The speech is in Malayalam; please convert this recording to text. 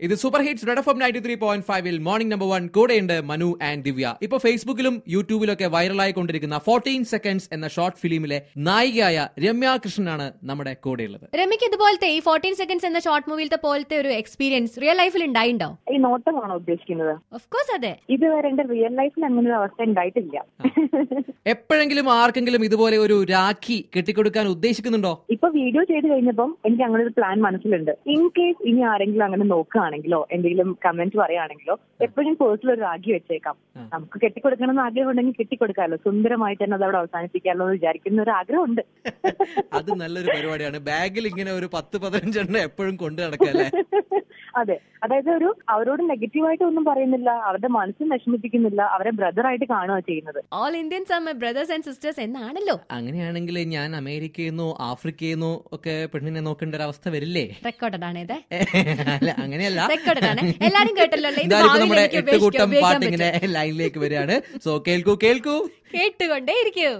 ഇത് super hits red F M ninety three point ഫൈവിൽ മോർണിംഗ് നമ്പർ വൺ കൂടെയുണ്ട് മനു ആൻഡ് ദിവ്യ ഇപ്പൊ ഫേസ്ബുക്കിലും യൂട്യൂബിലൊക്കെ വൈറലായി കൊണ്ടിരിക്കുന്ന ഫോർട്ടീൻ സെക്കൻഡ്സ് എന്ന ഷോർട്ട് ഫിലിമിലെ നായികയായ രമ്യ കൃഷ്ണനാണ് നമ്മുടെ കൂടെയുള്ളത് രമിക്ക് ഇതുപോലത്തെ ഈ ഫോർട്ടീൻ സെക്കൻഡ്സ് എന്ന ഷോർട്ട് മൂവിലത്തെ പോലത്തെ ഒരു എക്സ്പീരിയൻസ് റിയൽ ലൈഫിൽ ഉണ്ടായിണ്ടോ ഈ നോട്ടമാണോ ഉദ്ദേശിക്കുന്നത് ഓഫ് കോഴ്സ് അതെ ഇതുവരെ എന്റെ റിയൽ ലൈഫിൽ അങ്ങനെ ഒരു അവസ്ഥ ഉണ്ടായിട്ടില്ല എപ്പോഴെങ്കിലും ആർക്കെങ്കിലും ഇതുപോലെ ഒരു രാഖി കെട്ടിക്കൊടുക്കാൻ ഉദ്ദേശിക്കുന്നുണ്ടോ ഇപ്പൊ വീഡിയോ ചെയ്ത് കഴിഞ്ഞപ്പം എനിക്ക് അങ്ങനെ ഒരു പ്ലാൻ മനസ്സിലുണ്ട് ഇൻ കേസ് ഇനി ആരെങ്കിലും അങ്ങനെ നോക്കുകയാണെങ്കിലോ എന്തെങ്കിലും കമന്റ് പറയുകയാണെങ്കിലോ എപ്പോഴും പേഴ്സണൽ ഒരു രാഗി വെച്ചേക്കാം ആ. നമുക്ക് കെട്ടിക്കൊടുക്കണം എന്ന് ആഗ്രഹം ഉണ്ടെങ്കിൽ കെട്ടിക്കൊടുക്കാമല്ലോ സുന്ദരമായിട്ട് തന്നെ അത് അവിടെ അവസാനിപ്പിക്കാമല്ലോ എന്ന് വിചാരിക്കുന്ന ഒരു ആഗ്രഹമുണ്ട് അത് നല്ലൊരു പരിപാടിയാണ് ബാഗിൽ ഇങ്ങനെ ഒരു പത്ത് പതിനഞ്ചെണ്ണം എപ്പോഴും കൊണ്ടു നടക്കല്ലേ അതെ അതായത് ഒരു അവരോട് നെഗറ്റീവായിട്ട് ഒന്നും പറയുന്നില്ല അവരുടെ മനസ്സും വിഷമിപ്പിക്കുന്നില്ല അവരെ ബ്രദറായിട്ട് കാണുക ചെയ്യുന്നത് all Indians are my brothers and sisters എന്നാണല്ലോ അങ്ങനെയാണെങ്കിൽ ഞാൻ അമേരിക്കയിൽ നിന്നോ ആഫ്രിക്കയിൽ നിന്നോ ഒക്കെ പെണ്ണിനെ നോക്കേണ്ട ഒരു അവസ്ഥ വരില്ലേ റെക്കോർഡഡ് ആണ് ഇത് അല്ല അങ്ങനെയല്ല റെക്കോർഡഡ് ആണ് എല്ലാരും കേട്ടല്ലോ അല്ലേ? ഇത് എന്തായാലും ഇപ്പൊ ഭാവിയിൽ നമ്മുടെ എനിക്ക് എട്ട് കൂട്ടം ഉപയോഗിക്കാൻ പാട്ട് ഇങ്ങനെ ലൈനിലേക്ക് വരികയാണ് സോ കേൾക്കൂ കേൾക്കൂ കേട്ടുകൊണ്ടേ ഇരിക്കൂ